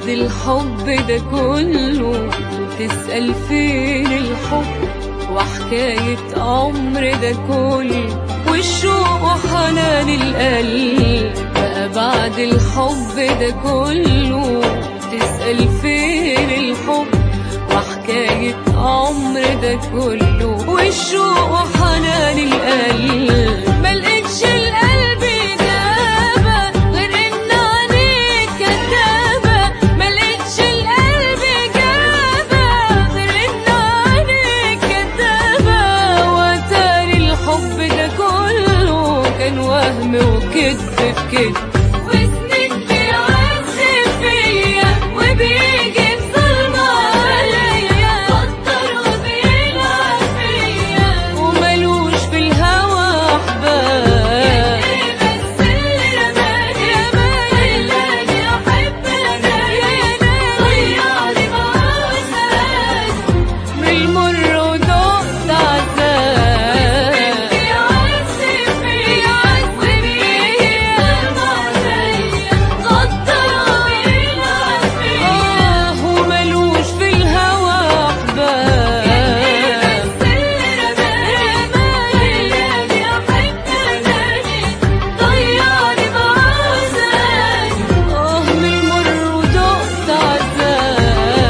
بعد الحب ده كله تسأل فين الحب وحكاية عمر ده كله والشوق وحنان القلب بقى بعد الحب ده كله تسأل فين الحب وحكاية عمر ده كله والشوق وحنان القلب ملقتش القلب إجابة غير إن عينيك كدابة ملقتش القلب إجابة غير إن عينيك كدابة وتاري الحب ده كله كان وهم وكذب في كذب وسنين بيعذب فيا وبيجي بظلم عليا فكر وبيلعب فيا وملوش في الهوى احباب بس اللي رماني رماني احب انا ضيعني معاه سنين من المر ودقت عذاب بيعذب فيا وبيجي غدر وبيلعب فيا وملوش في الهوى احباب بس اللي رماني احب اناني ضيعني معاه سنين اه من المر ودقت عذاب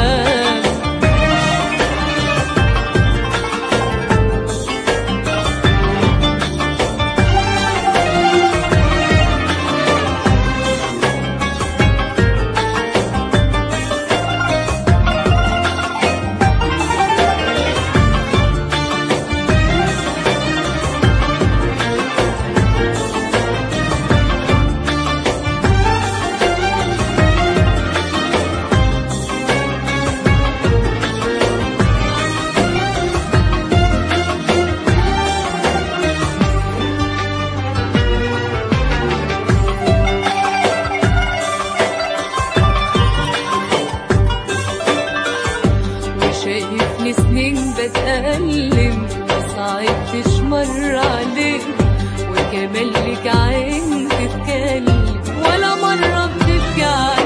وشايفني سنين بتألم ما صعبتش مرة عليك وكمان لك عين تتكلم ولا مرة بتبكي عليك